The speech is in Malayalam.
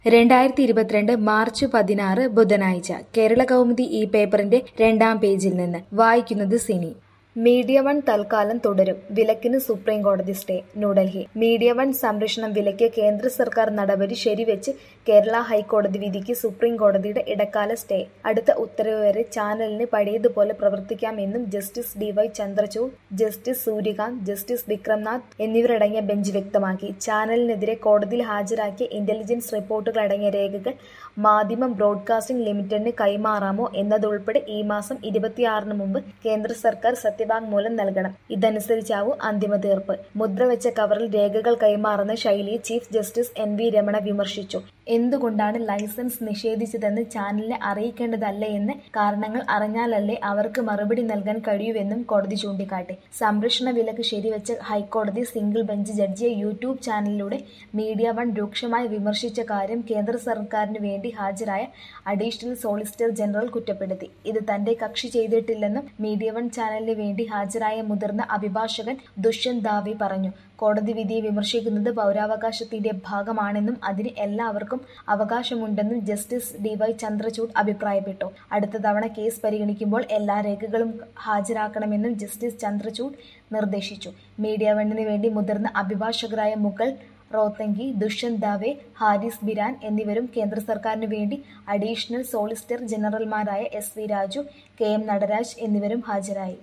രണ്ടായിരത്തി ഇരുപത്തിരണ്ട് മാർച്ച് പതിനാറ് ബുധനാഴ്ച കേരള കൗമുദി ഈ പേപ്പറിന്റെ രണ്ടാം പേജിൽ നിന്ന് വായിക്കുന്നത് സിനി മീഡിയ വൺ തൽക്കാലം തുടരും വിലക്കിന് സുപ്രീം കോടതി സ്റ്റേ ന്യൂഡൽഹി മീഡിയ വൺ സംരക്ഷണം വിലക്കിയ കേന്ദ്ര സർക്കാർ നടപടി ശരിവെച്ച് കേരള ഹൈക്കോടതി വിധിക്ക് സുപ്രീം കോടതിയുടെ ഇടക്കാല സ്റ്റേ അടുത്ത ഉത്തരവ് വരെ ചാനലിന് പഴയതുപോലെ പ്രവർത്തിക്കാമെന്നും justice D Y Chandrachud justice Suryakant justice Vikramnath എന്നിവരടങ്ങിയ ബെഞ്ച് വ്യക്തമാക്കി ചാനലിനെതിരെ കോടതിയിൽ ഹാജരാക്കിയ ഇന്റലിജൻസ് റിപ്പോർട്ടുകൾ അടങ്ങിയ രേഖകൾ മാധ്യമം ബ്രോഡ്കാസ്റ്റിംഗ് ലിമിറ്റഡിന് കൈമാറാമോ എന്നതുൾപ്പെടെ ഈ മാസം ഇരുപത്തിയാറിന് മുമ്പ് കേന്ദ്ര സർക്കാർ സത്യവാങ്മൂലം നൽകണം ഇതനുസരിച്ചാവും അന്തിമ തീർപ്പ് മുദ്രവെച്ച കവറിൽ രേഖകൾ കൈമാറുന്ന ശൈലിയെ chief justice N V Ramana വിമർശിച്ചു എന്തുകൊണ്ടാണ് ലൈസൻസ് നിഷേധിച്ചതെന്ന് ചാനലിനെ അറിയിക്കേണ്ടതല്ലേ എന്ന് കാരണങ്ങൾ അറിഞ്ഞാലല്ലേ അവർക്ക് മറുപടി നൽകാൻ കഴിയൂവെന്നും കോടതി ചൂണ്ടിക്കാട്ടി സംരക്ഷണ വിലക്ക് ശരിവെച്ച ഹൈക്കോടതി സിംഗിൾ ബെഞ്ച് ജഡ്ജിയെ യൂട്യൂബ് ചാനലിലൂടെ മീഡിയ വൺ രൂക്ഷമായി വിമർശിച്ച കാര്യം കേന്ദ്ര സർക്കാരിന് വേണ്ടി ഹാജരായ അഡീഷണൽ സോളിസിറ്റർ ജനറൽ കുറ്റപ്പെടുത്തി ഇത് തന്റെ കക്ഷി ചെയ്തിട്ടില്ലെന്നും മീഡിയ വൺ ചാനലിന് വേണ്ടി ഹാജരായ മുതിർന്ന അഭിഭാഷകൻ ദുഷ്യന്ത് ദാവെ പറഞ്ഞു കോടതി വിധിയെ വിമർശിക്കുന്നത് പൗരാവകാശത്തിന്റെ ഭാഗമാണെന്നും അതിന് എല്ലാവർക്കും അവകാശമുണ്ടെന്നും ജസ്റ്റിസ് ഡി വൈ ചന്ദ്രചൂഡ് അഭിപ്രായപ്പെട്ടു അടുത്ത തവണ കേസ് പരിഗണിക്കുമ്പോൾ എല്ലാ രേഖകളും ഹാജരാക്കണമെന്നും ജസ്റ്റിസ് ചന്ദ്രചൂഡ് നിർദ്ദേശിച്ചു മീഡിയ വണ്ണിന് വേണ്ടി മുതിർന്ന അഭിഭാഷകരായ മുഗൾ റോത്തങ്കി ദുഷ്യന്ത് ദാവെ ഹാരിസ് ബിരാൻ എന്നിവരും കേന്ദ്ര സർക്കാരിന് വേണ്ടി അഡീഷണൽ സോളിസിറ്റർ ജനറൽമാരായ S V Raju K M Nataraj എന്നിവരും ഹാജരായി